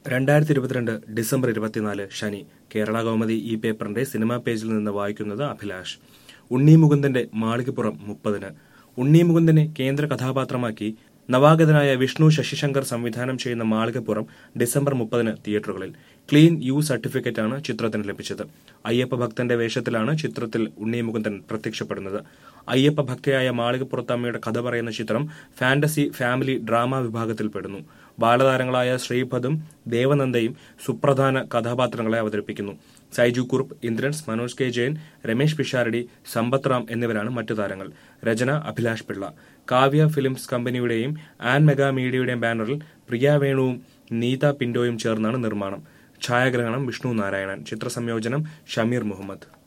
രണ്ടായിരത്തി ഇരുപത്തിരണ്ട് ഡിസംബർ ഇരുപത്തിനാല് ശനി കേരള കൗമുദി ഈ പേപ്പറിന്റെ സിനിമാ പേജിൽ നിന്ന് വായിക്കുന്നത് അഭിലാഷ് ഉണ്ണി മുകുന്ദന്റെ മാളികപ്പുറം മുപ്പതിന് ഉണ്ണി മുകുന്ദനെ കേന്ദ്ര കഥാപാത്രമാക്കി നവാഗതനായ വിഷ്ണു ശശിശങ്കർ സംവിധാനം ചെയ്യുന്ന മാളികപ്പുറം ഡിസംബർ മുപ്പതിന് തിയേറ്ററുകളിൽ ക്ലീൻ യു സർട്ടിഫിക്കറ്റാണ് ചിത്രത്തിന് ലഭിച്ചത് അയ്യപ്പ ഭക്തന്റെ വേഷത്തിലാണ് ചിത്രത്തിൽ ഉണ്ണി മുകുന്ദൻ പ്രത്യക്ഷപ്പെടുന്നത് അയ്യപ്പ ഭക്തയായ മാളികപ്പുറത്തമ്മയുടെ കഥ പറയുന്ന ചിത്രം ഫാന്റസി ഫാമിലി ഡ്രാമ വിഭാഗത്തിൽപ്പെടുന്നു ബാലതാരങ്ങളായ ശ്രീപദും ദേവനന്ദയും സുപ്രധാന കഥാപാത്രങ്ങളെ അവതരിപ്പിക്കുന്നു സൈജു കുറുപ്പ് ഇന്ദ്രൻസ് മനോജ് കെ ജയൻ രമേശ് പിഷാരടി സമ്പത്ത് റാം എന്നിവരാണ് മറ്റു താരങ്ങൾ രചന അഭിലാഷ് പിള്ള കാവ്യ ഫിലിംസ് കമ്പനിയുടെയും ആൻ മെഗാ മീഡിയയുടെയും ബാനറിൽ പ്രിയ വേണുവും നീത പിന്റോയും ചേർന്നാണ് നിർമ്മാണം ഛായാഗ്രഹണം വിഷ്ണു നാരായണൻ ചിത്രസംയോജനം ഷമീർ മുഹമ്മദ്